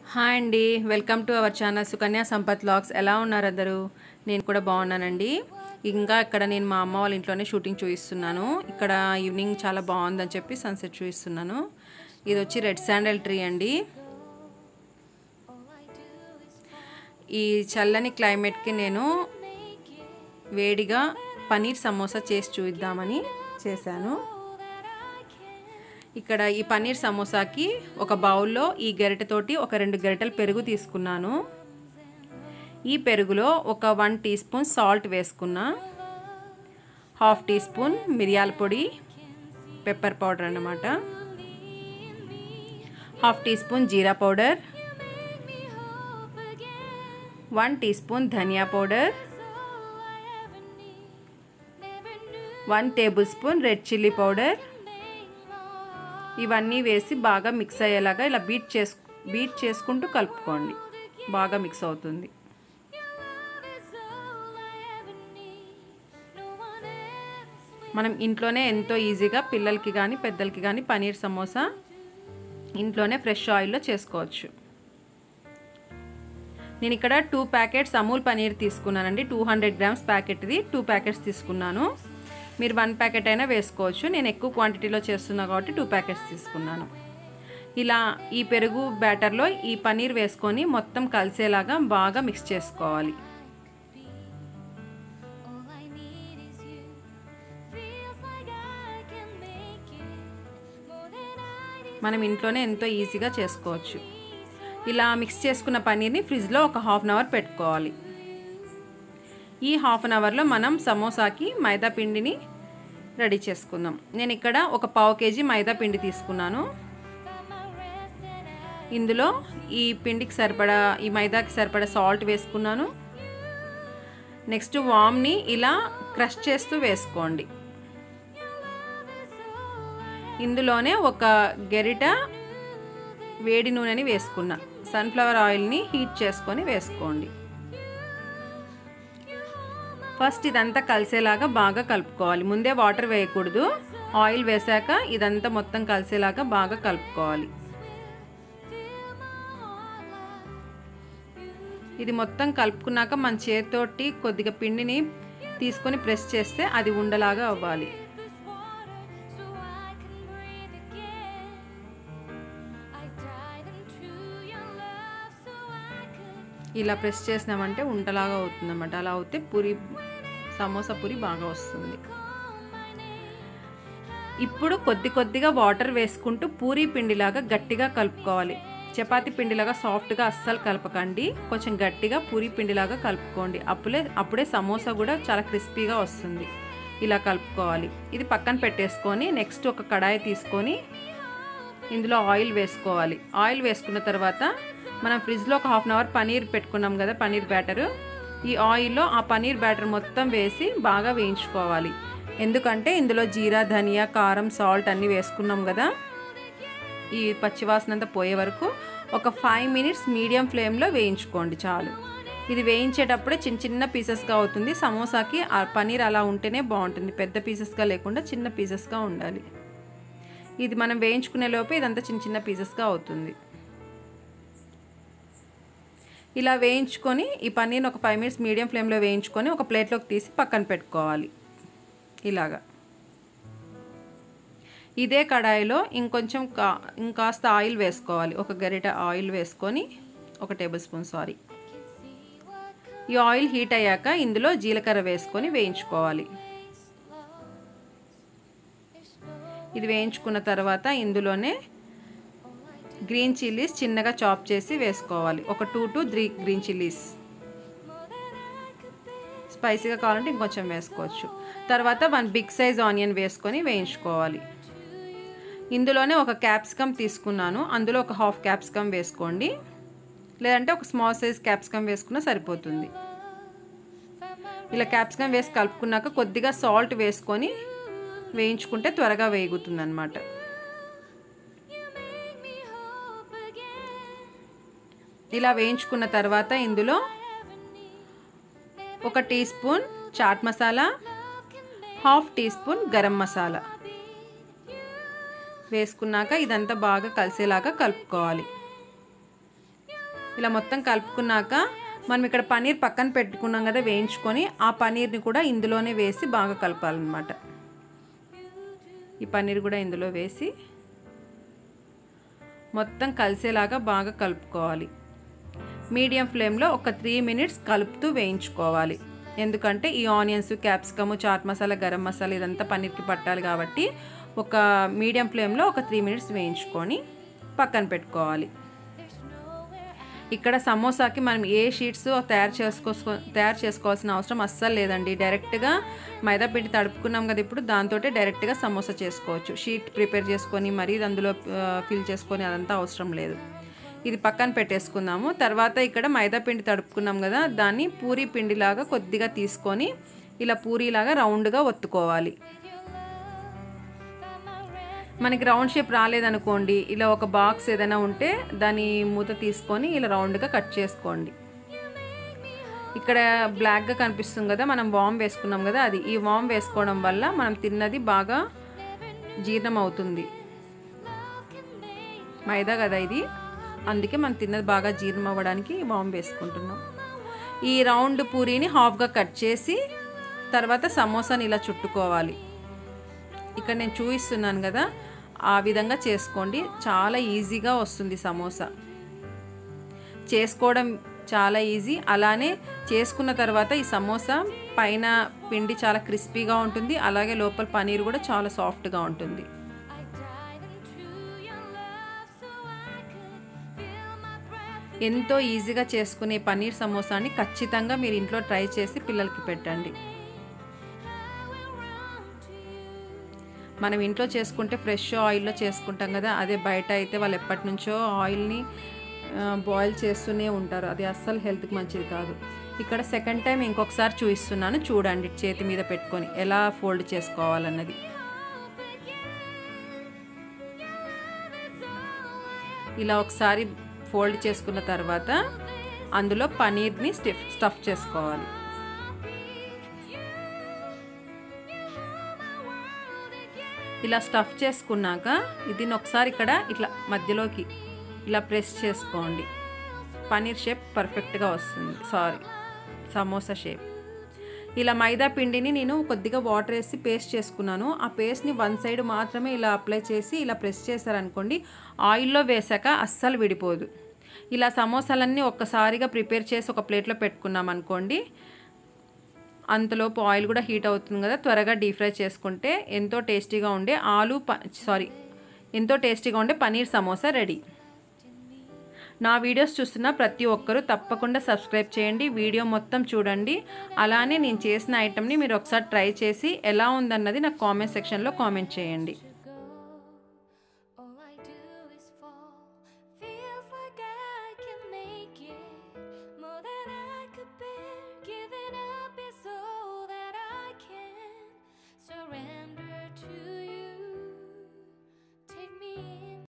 hi అండి welcome to our channel Sukanya Sampath logs ఎలా ఉన్నారు అందరూ నేను కూడా బాగున్నానండి ఇంకా ఇక్కడ నేను మా అమ్మ వాళ్ళ ఇంట్లోనే షూటింగ్ చూపిస్తున్నాను ఇక్కడ ఈవినింగ్ చాలా బాగుందని చెప్పి సన్సెట్ చూపిస్తున్నాను ఇది వచ్చి రెడ్ శాండల్ ట్రీ అండి ఈ చల్లని క్లైమేట్కి నేను వేడిగా పనీర్ సమోసా చేసి చూద్దామని చేశాను ఇక్కడ ఈ పన్నీర్ సమోసాకి ఒక బౌల్లో ఈ గరిటెతోటి ఒక రెండు గరిటెలు పెరుగు తీసుకున్నాను ఈ పెరుగులో ఒక వన్ టీ స్పూన్ సాల్ట్ వేసుకున్నా హాఫ్ టీ స్పూన్ మిరియాల పొడి పెప్పర్ పౌడర్ అన్నమాట half teaspoon jeera powder one teaspoon dhaniya powder one tablespoon red chilli powder ఇవన్నీ వేసి బాగా మిక్స్ అయ్యేలాగా ఇలా బీట్ చేసు బీట్ చేసుకుంటూ కలుపుకోండి బాగా మిక్స్ అవుతుంది మనం ఇంట్లోనే ఎంతో ఈజీగా పిల్లలకి కానీ పెద్దలకి కానీ పనీర్ సమోసా ఇంట్లోనే ఫ్రెష్ ఆయిల్లో చేసుకోవచ్చు నేను ఇక్కడ టూ ప్యాకెట్స్ అమూల్ పనీర్ తీసుకున్నానండి టూ హండ్రెడ్ గ్రామ్స్ ప్యాకెట్ది టూ ప్యాకెట్స్ తీసుకున్నాను మీరు వన్ ప్యాకెట్ అయినా వేసుకోవచ్చు నేను ఎక్కువ క్వాంటిటీలో చేస్తున్నా కాబట్టి టూ ప్యాకెట్స్ తీసుకున్నాను ఇలా ఈ పెరుగు బ్యాటర్లో ఈ పనీర్ వేసుకొని మొత్తం కలిసేలాగా బాగా మిక్స్ చేసుకోవాలి మనం ఇంట్లోనే ఎంతో ఈజీగా చేసుకోవచ్చు ఇలా మిక్స్ చేసుకున్న పనీర్ని ఫ్రిడ్జ్లో ఒక హాఫ్ అన్ అవర్ పెట్టుకోవాలి ఈ హాఫ్ అన్ అవర్లో మనం సమోసాకి మైదా పిండిని రెడీ చేసుకుందాం నేను ఇక్కడ ఒక పావు కేజీ మైదా పిండి తీసుకున్నాను ఇందులో ఈ పిండికి సరిపడా ఈ మైదాకి సరిపడా సాల్ట్ వేసుకున్నాను నెక్స్ట్ వామ్ని ఇలా క్రష్ చేస్తూ వేసుకోండి ఇందులోనే ఒక గెరిట వేడి నూనెని వేసుకున్నా సన్ఫ్లవర్ ఆయిల్ని హీట్ చేసుకొని వేసుకోండి ఫస్ట్ ఇదంతా కలిసేలాగా బాగా కలుపుకోవాలి ముందే వాటర్ వేయకూడదు ఆయిల్ వేసాక ఇదంతా మొత్తం కలిసేలాగా బాగా కలుపుకోవాలి ఇది మొత్తం కలుపుకున్నాక మన చేతితోటి కొద్దిగా పిండిని తీసుకొని ప్రెస్ చేస్తే అది ఉండలాగా అవ్వాలి ఇలా ప్రెస్ చేసినామంటే ఉంటలాగా అవుతుంది అన్నమాట అలా అవుతే పూరి సమోసా పూరి బాగా వస్తుంది ఇప్పుడు కొద్ది కొద్దిగా వాటర్ వేసుకుంటూ పూరి పిండిలాగా గట్టిగా కలుపుకోవాలి చపాతీ పిండిలాగా సాఫ్ట్గా అస్సలు కలపకండి కొంచెం గట్టిగా పూరి పిండిలాగా కలుపుకోండి అప్పుడే అప్పుడే సమోసా కూడా చాలా క్రిస్పీగా వస్తుంది ఇలా కలుపుకోవాలి ఇది పక్కన పెట్టేసుకొని నెక్స్ట్ ఒక కడాయి తీసుకొని ఇందులో ఆయిల్ వేసుకోవాలి ఆయిల్ వేసుకున్న తర్వాత మనం ఫ్రిడ్జ్లో ఒక హాఫ్ అన్ అవర్ పనీర్ పెట్టుకున్నాం కదా పనీర్ బ్యాటరు ఈ ఆయిల్లో ఆ పనీర్ బ్యాటర్ మొత్తం వేసి బాగా వేయించుకోవాలి ఎందుకంటే ఇందులో జీరా ధనియా కారం సాల్ట్ అన్నీ వేసుకున్నాం కదా ఈ పచ్చివాసన అంతా పోయే వరకు ఒక ఫైవ్ మినిట్స్ మీడియం ఫ్లేమ్లో వేయించుకోండి చాలు ఇది వేయించేటప్పుడే చిన్న చిన్న పీసెస్గా అవుతుంది సమోసాకి ఆ పనీర్ అలా ఉంటేనే బాగుంటుంది పెద్ద పీసెస్గా లేకుండా చిన్న పీసెస్గా ఉండాలి ఇది మనం వేయించుకునే లోపే ఇదంతా చిన్న చిన్న పీసెస్గా అవుతుంది ఇలా వేయించుకొని ఈ పన్నీర్ని ఒక ఫైవ్ మినిట్స్ మీడియం ఫ్లేమ్లో వేయించుకొని ఒక ప్లేట్లోకి తీసి పక్కన పెట్టుకోవాలి ఇలాగా ఇదే కడాయిలో ఇంకొంచెం కా ఇంకాస్త ఆయిల్ వేసుకోవాలి ఒక గరిట ఆయిల్ వేసుకొని ఒక టేబుల్ స్పూన్ సారీ ఈ ఆయిల్ హీట్ అయ్యాక ఇందులో జీలకర్ర వేసుకొని వేయించుకోవాలి ఇది వేయించుకున్న తర్వాత ఇందులోనే గ్రీన్ చిల్లీస్ చిన్నగా చాప్ చేసి వేసుకోవాలి ఒక two to three green chillies స్పైసీగా కావాలంటే ఇంకొంచెం వేసుకోవచ్చు తర్వాత వన్ బిగ్ సైజ్ ఆనియన్ వేసుకొని వేయించుకోవాలి ఇందులోనే ఒక క్యాప్సికమ్ తీసుకున్నాను అందులో ఒక హాఫ్ క్యాప్సికమ్ వేసుకోండి లేదంటే ఒక స్మాల్ సైజ్ క్యాప్సికమ్ వేసుకున్నా సరిపోతుంది ఇలా క్యాప్సికమ్ వేసి కలుపుకున్నాక కొద్దిగా సాల్ట్ వేసుకొని వేయించుకుంటే త్వరగా వేగుతుంది అనమాట ఇలా వేయించుకున్న తర్వాత ఇందులో ఒక teaspoon chaat masala half teaspoon garam masala వేసుకున్నాక ఇదంతా బాగా కలిసేలాగా కలుపుకోవాలి ఇలా మొత్తం కలుపుకున్నాక మనం ఇక్కడ పన్నీర్ పక్కన పెట్టుకున్నాం కదా వేయించుకొని ఆ పన్నీర్ని కూడా ఇందులోనే వేసి బాగా కలపాలన్నమాట ఈ పన్నీర్ కూడా ఇందులో వేసి మొత్తం కలిసేలాగా బాగా కలుపుకోవాలి మీడియం ఫ్లేమ్లో ఒక త్రీ మినిట్స్ కలుపుతూ వేయించుకోవాలి ఎందుకంటే ఈ ఆనియన్స్ క్యాప్సికము చాట్ మసాలా గరం మసాలా ఇదంతా పన్నీర్కి పట్టాలి కాబట్టి ఒక మీడియం ఫ్లేమ్లో ఒక త్రీ మినిట్స్ వేయించుకొని పక్కన పెట్టుకోవాలి ఇక్కడ సమోసాకి మనం ఏ షీట్స్ తయారు చేసుకో తయారు చేసుకోవాల్సిన అవసరం అస్సలు లేదండి డైరెక్ట్గా మైదా పిండి తడుపుకున్నాం కదా ఇప్పుడు దాంతో డైరెక్ట్గా సమోసా చేసుకోవచ్చు షీట్ ప్రిపేర్ చేసుకొని మరీ అందులో ఫిల్ చేసుకొని అదంతా అవసరం లేదు ఇది పక్కన పెట్టేసుకుందాము తర్వాత ఇక్కడ మైదా పిండి తడుపుకున్నాం కదా దాన్ని పూరి పిండిలాగా కొద్దిగా తీసుకొని ఇలా పూరీలాగా రౌండ్గా ఒత్తుకోవాలి మనకి రౌండ్ షేప్ రాలేదనుకోండి ఇలా ఒక బాక్స్ ఏదైనా ఉంటే దాని మూత తీసుకొని ఇలా రౌండ్గా కట్ చేసుకోండి ఇక్కడ బ్లాక్గా కనిపిస్తుంది కదా మనం వామ్ వేసుకున్నాం కదా అది ఈ వామ్ వేసుకోవడం వల్ల మనం తిన్నది బాగా జీర్ణం అవుతుంది మైదా కదా ఇది అందుకే మనం తిన్నది బాగా జీర్ణం అవ్వడానికి వామ్ వేసుకుంటున్నాం ఈ రౌండ్ పూరీని హాఫ్గా కట్ చేసి తర్వాత సమోసాని ఇలా చుట్టుకోవాలి ఇక్కడ నేను చూపిస్తున్నాను కదా ఆ విధంగా చేసుకోండి చాలా ఈజీగా వస్తుంది సమోసా చేసుకోవడం చాలా ఈజీ అలానే చేసుకున్న తర్వాత ఈ సమోసా పైన పిండి చాలా క్రిస్పీగా ఉంటుంది అలాగే లోపల పనీర్ కూడా చాలా సాఫ్ట్గా ఉంటుంది ఎంతో ఈజీగా చేసుకునే పన్నీర్ సమోసాని ఖచ్చితంగా మీరు ఇంట్లో ట్రై చేసి పిల్లలకి పెట్టండి మనం ఇంట్లో చేసుకుంటే ఫ్రెష్ ఆయిల్లో చేసుకుంటాం కదా అదే బయట అయితే వాళ్ళు ఎప్పటి నుంచో ఆయిల్ని బాయిల్ చేస్తూనే ఉంటారు అది అస్సలు హెల్త్కి మంచిది కాదు ఇక్కడ సెకండ్ టైం ఇంకొకసారి చూపిస్తున్నాను చూడండి చేతి మీద పెట్టుకొని ఎలా ఫోల్డ్ చేసుకోవాలన్నది ఇలా ఒకసారి ఫోల్డ్ చేసుకున్న తర్వాత అందులో పనీర్ని స్టిఫ్ స్టఫ్ చేసుకోవాలి ఇలా స్టఫ్ చేసుకున్నాక దీన్ని ఒకసారి ఇక్కడ ఇట్లా మధ్యలోకి ఇలా ప్రెస్ చేసుకోండి పనీర్ షేప్ పర్ఫెక్ట్గా వస్తుంది సారీ సమోసా షేప్ ఇలా మైదా పిండిని నేను కొద్దిగా వాటర్ వేసి పేస్ట్ చేసుకున్నాను ఆ పేస్ట్ని వన్ సైడ్ మాత్రమే ఇలా అప్లై చేసి ఇలా ప్రెస్ చేశారనుకోండి ఆయిల్లో వేసాక అస్సలు విడిపోదు ఇలా సమోసాలన్నీ ఒక్కసారిగా ప్రిపేర్ చేసి ఒక ప్లేట్లో పెట్టుకున్నాం అనుకోండి అంతలోపు ఆయిల్ కూడా హీట్ అవుతుంది కదా త్వరగా డీప్ ఫ్రై చేసుకుంటే ఎంతో టేస్టీగా ఉండే ఆలు ప సారీ ఎంతో టేస్టీగా ఉండే పనీర్ సమోసా రెడీ నా వీడియోస్ చూస్తున్న ప్రతి ఒక్కరూ తప్పకుండా సబ్స్క్రైబ్ చేయండి వీడియో మొత్తం చూడండి అలానే నేను చేసిన ఐటెంని మీరు ఒకసారి ట్రై చేసి ఎలా ఉందన్నది నాకు కామెంట్ సెక్షన్లో కామెంట్ చేయండి